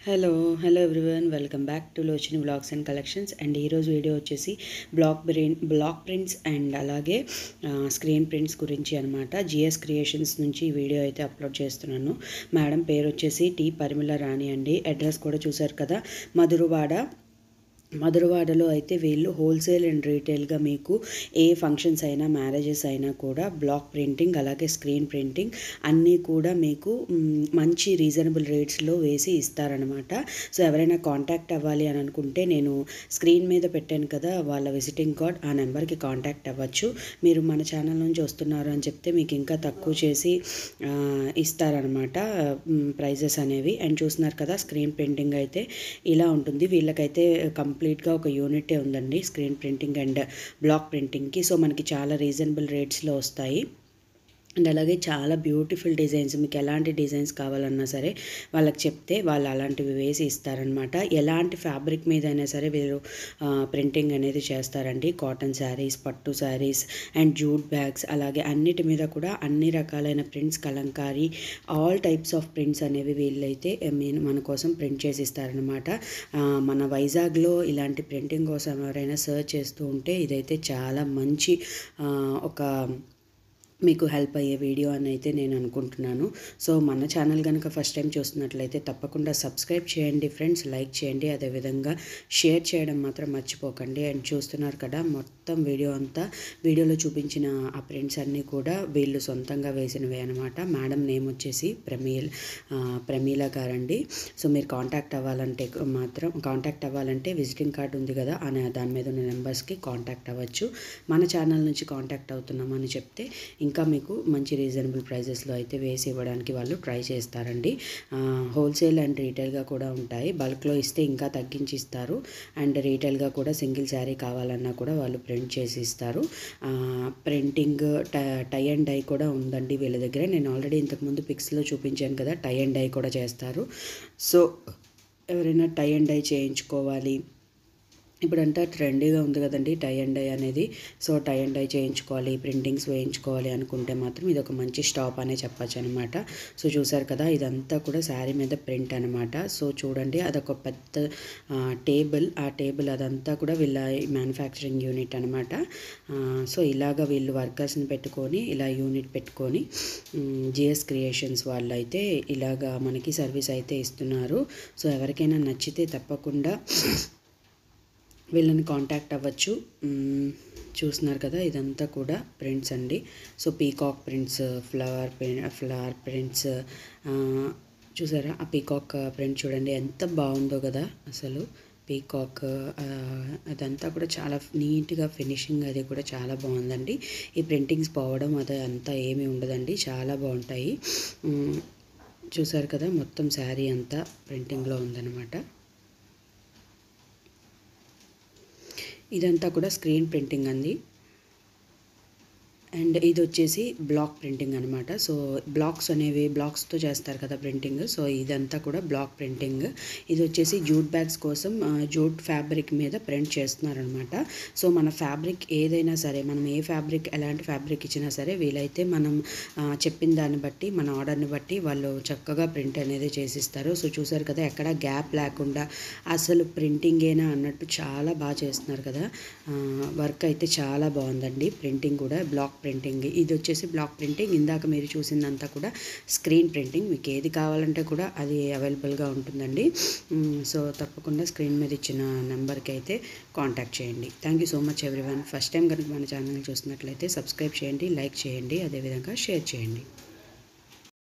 hello hello everyone welcome back to Lochini blogs and collections and ఈరోజు video వచ్చేసి block print block prints and అలాగే screen prints గురించి అనమాట GS creations నుంచి ఈ వీడియో అయితే అప్లోడ్ చేస్తున్నాను మేడం పేరు వచ్చేసి టి పరిమళ రాణి అండి అడ్రస్ కూడా చూసారు కదా మధురవాడ మధురవాడలో అయితే వీళ్ళు హోల్సేల్ అండ్ రీటైల్గా మీకు ఏ ఫంక్షన్స్ అయినా మ్యారేజెస్ అయినా కూడా బ్లాక్ ప్రింటింగ్ అలాగే స్క్రీన్ ప్రింటింగ్ అన్నీ కూడా మీకు మ్, మంచి రీజనబుల్ రేట్స్లో వేసి ఇస్తారనమాట సో ఎవరైనా కాంటాక్ట్ అవ్వాలి అని అనుకుంటే నేను స్క్రీన్ మీద పెట్టాను కదా వాళ్ళ విజిటింగ్ కార్డ్ ఆ నెంబర్కి కాంటాక్ట్ అవ్వచ్చు మీరు మన ఛానల్ నుంచి వస్తున్నారు అని చెప్తే మీకు ఇంకా తక్కువ చేసి ఆ, ఇస్తారనమాట ప్రైజెస్ అనేవి అండ్ చూస్తున్నారు కదా స్క్రీన్ ప్రింటింగ్ అయితే ఇలా ఉంటుంది వీళ్ళకైతే కంప్లీట్గా ఒక యూనిటే ఉందండి స్క్రీన్ ప్రింటింగ్ అండ్ బ్లాక్ ప్రింటింగ్కి సో మనకి చాలా రీజనబుల్ రేట్స్లో వస్తాయి అండ్ అలాగే చాలా బ్యూటిఫుల్ డిజైన్స్ మీకు ఎలాంటి డిజైన్స్ కావాలన్నా సరే వాళ్ళకి చెప్తే వాళ్ళు అలాంటివి వేసి ఇస్తారనమాట ఎలాంటి ఫ్యాబ్రిక్ మీద అయినా సరే వీళ్ళు ప్రింటింగ్ అనేది చేస్తారండి కాటన్ శారీస్ పట్టు శారీస్ అండ్ జూట్ బ్యాగ్స్ అలాగే అన్నిటి మీద కూడా అన్ని రకాలైన prints Kalamkari all types of prints అనేవి వీళ్ళైతే మీన్ మన కోసం ప్రింట్ చేసి ఇస్తారనమాట మన వైజాగ్లో ఇలాంటి ప్రింటింగ్ కోసం ఎవరైనా సర్చ్ చేస్తూ ఉంటే ఇదైతే చాలా మంచి ఆ, ఒక మీకు హెల్ప్ అయ్యే వీడియో అని అయితే నేను అనుకుంటున్నాను సో మన ఛానల్ కనుక ఫస్ట్ టైం చూస్తున్నట్లయితే తప్పకుండా సబ్స్క్రైబ్ చేయండి ఫ్రెండ్స్ లైక్ చేయండి అదేవిధంగా షేర్ చేయడం మాత్రం మర్చిపోకండి అండ్ చూస్తున్నారు కదా మొత్తం వీడియో అంతా వీడియోలో చూపించిన ఆ ప్రింట్స్ అన్నీ కూడా వీళ్ళు సొంతంగా వేసినవే అనమాట మేడం నేమ్ వచ్చేసి ప్రమీల్ ఆ, ప్రమీల గారండి సో మీరు కాంటాక్ట్ అవ్వాలంటే మాత్రం కాంటాక్ట్ అవ్వాలంటే విజిటింగ్ కార్డ్ ఉంది కదా అనే దాని మీద ఉన్న నెంబర్స్కి కాంటాక్ట్ అవ్వచ్చు మన ఛానల్ నుంచి కాంటాక్ట్ అవుతున్నామని చెప్తే ఇంకా మీకు మంచి రీజనబుల్ ప్రైజెస్లో అయితే వేసి ఇవ్వడానికి వాళ్ళు ట్రై చేస్తారండి హోల్సేల్ అండ్ రీటైల్గా కూడా ఉంటాయి బల్క్లో ఇస్తే ఇంకా తగ్గించి ఇస్తారు అండ్ రీటైల్గా కూడా సింగిల్ శారీ కావాలన్నా కూడా వాళ్ళు ప్రింట్ చేసి ఇస్తారు ప్రింటింగ్ టై అండ్ డై కూడా ఉందండి వీళ్ళ దగ్గర నేను ఆల్రెడీ ఇంతకుముందు పిక్స్లో చూపించాను కదా టై అండ్ డై కూడా చేస్తారు సో ఎవరైనా టై అండ్ డై చేయించుకోవాలి ఇప్పుడంతా ట్రెండీగా ఉంది కదండి టై అండ్ డై అనేది సో టై అండ్ డై చేయించుకోవాలి ప్రింటింగ్స్ వేయించుకోవాలి అనుకుంటే మాత్రం ఇది ఒక మంచి స్టాప్ అనే చెప్పచ్చు అనమాట సో చూసారు కదా ఇదంతా కూడా శారీ మీద ప్రింట్ అనమాట సో చూడండి అదొక పెద్ద ఆ, టేబుల్ ఆ టేబుల్ అదంతా కూడా వీళ్ళ మ్యానుఫ్యాక్చరింగ్ యూనిట్ అనమాట సో ఇలాగ వీళ్ళు వర్కర్స్ని పెట్టుకొని ఇలా యూనిట్ పెట్టుకొని జిఎస్ క్రియేషన్స్ వాళ్ళు అయితే ఇలాగా మనకి సర్వీస్ అయితే ఇస్తున్నారు సో ఎవరికైనా నచ్చితే తప్పకుండా వీళ్ళని కాంటాక్ట్ అవ్వచ్చు మ్మ్, చూస్తున్నారు కదా ఇదంతా కూడా ప్రింట్స్ అండి so peacock prints flower flower prints చూసారా ఆ పీకాక్ ప్రింట్ చూడండి ఎంత బాగుందో కదా అసలు పీకాక్ ఆ, అదంతా కూడా చాలా నీట్గా ఫినిషింగ్ అది కూడా చాలా బాగుందండి ఈ ప్రింటింగ్స్ పోవడం అది అంతా ఏమీ ఉండదండి చాలా బాగుంటాయి మ్మ్, చూసారు కదా మొత్తం శారీ అంతా ప్రింటింగ్లో ఉందన్నమాట ఇదంతా కూడా స్క్రీన్ ప్రింటింగ్ అండి అండ్ ఇది వచ్చేసి బ్లాక్ ప్రింటింగ్ అనమాట సో బ్లాక్స్ అనేవి బ్లాక్స్తో చేస్తారు కదా ప్రింటింగ్ సో ఇదంతా కూడా బ్లాక్ ప్రింటింగ్ ఇది వచ్చేసి జూట్ బ్యాగ్స్ కోసం ఆ, జూట్ ఫ్యాబ్రిక్ మీద ప్రింట్ చేస్తున్నారనమాట సో మన ఫ్యాబ్రిక్ ఏదైనా సరే మనం ఏ ఫ్యాబ్రిక్ ఎలాంటి ఫ్యాబ్రిక్ ఇచ్చినా సరే వీలైతే మనం ఆ, చెప్పిన దాన్ని బట్టి మన ఆర్డర్ని బట్టి వాళ్ళు చక్కగా ప్రింట్ అనేది చేసిస్తారు సో చూసారు కదా ఎక్కడ గ్యాప్ లేకుండా అసలు ప్రింటింగేనా అన్నట్టు చాలా బాగా చేస్తున్నారు కదా వర్క్ అయితే చాలా బాగుందండి ప్రింటింగ్ కూడా బ్లాక్ ప్రింటింగ్ ఇది వచ్చేసి బ్లాక్ ప్రింటింగ్ ఇందాక మీరు చూసిందంతా కూడా స్క్రీన్ ప్రింటింగ్ మీకు ఏది కావాలంటే కూడా అది అవైలబుల్గా ఉంటుందండి మ్, సో తప్పకుండా స్క్రీన్ మీద ఇచ్చిన నెంబర్కి అయితే కాంటాక్ట్ చేయండి thank you so much everyone first time కనుక మన ఛానల్ చూస్తున్నట్లయితే సబ్స్క్రైబ్ చేయండి లైక్ చేయండి అదేవిధంగా షేర్ చేయండి